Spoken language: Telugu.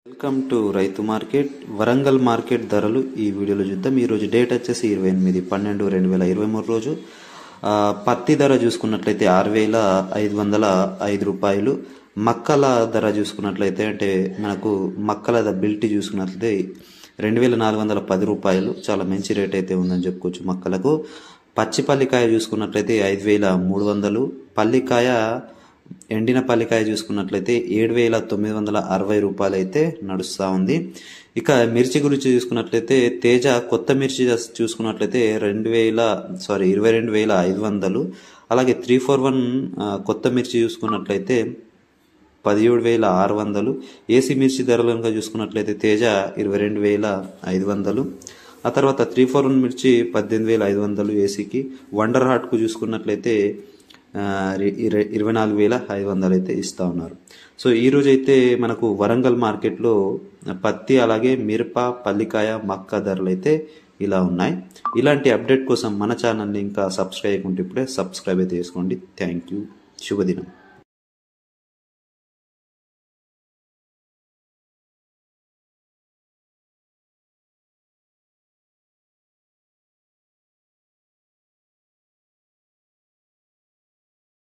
వెల్కమ్ టు రైతు మార్కెట్ వరంగల్ మార్కెట్ ధరలు ఈ వీడియోలో చూద్దాం ఈ రోజు డేట్ వచ్చేసి ఇరవై ఎనిమిది పన్నెండు రెండు వేల ఇరవై మూడు రోజు ఆ, పత్తి ధర చూసుకున్నట్లయితే ఆరు వేల ఐదు వందల ఐదు రూపాయలు మక్కల ధర చూసుకున్నట్లయితే అంటే మనకు మక్కల ద బిల్టీ చూసుకున్నట్లయితే రెండు వేల నాలుగు వందల పది రూపాయలు చాలా మంచి రేట్ అయితే ఉందని చెప్పుకోవచ్చు మక్కలకు పచ్చి పల్లికాయ చూసుకున్నట్లయితే ఐదు వేల మూడు వందలు పల్లికాయ ఎండిన పల్లికాయ చూసుకున్నట్లయితే ఏడు వేల తొమ్మిది వందల అరవై రూపాయలు అయితే నడుస్తూ ఉంది ఇక మిర్చి గురించి చూసుకున్నట్లయితే తేజ కొత్త మిర్చి చూసుకున్నట్లయితే రెండు వేల సారీ ఇరవై రెండు వేల ఐదు వందలు అలాగే త్రీ ఫోర్ వన్ కొత్త మిర్చి చూసుకున్నట్లయితే పదిహేడు వేల ఆరు వందలు ఏసీ మిర్చి ధరలు కనుక చూసుకున్నట్లయితే తేజ ఇరవై రెండు వేల ఐదు వందలు ఆ తర్వాత త్రీ ఫోర్ వన్ మిర్చి పద్దెనిమిది వేల ఐదు వందలు ఏసీకి వండర్ హార్ట్కు చూసుకున్నట్లయితే ఆ, ఇ- ఇర- ఇరవై నాలుగు వేల ఐదు వందలు అయితే ఇస్తూ ఉన్నారు సో ఈ రోజు అయితే మనకు వరంగల్ మార్కెట్లో పత్తి అలాగే మిరప పల్లికాయ మక్క ధరలు అయితే ఇలా ఉన్నాయి ఇలాంటి అప్డేట్ కోసం మన ఛానల్ని ఇంకా సబ్స్క్రైబ్ చేయకుంటే ఇప్పుడే సబ్స్క్రైబ్ అయితే చేసుకోండి థ్యాంక్ యూ శుభదినం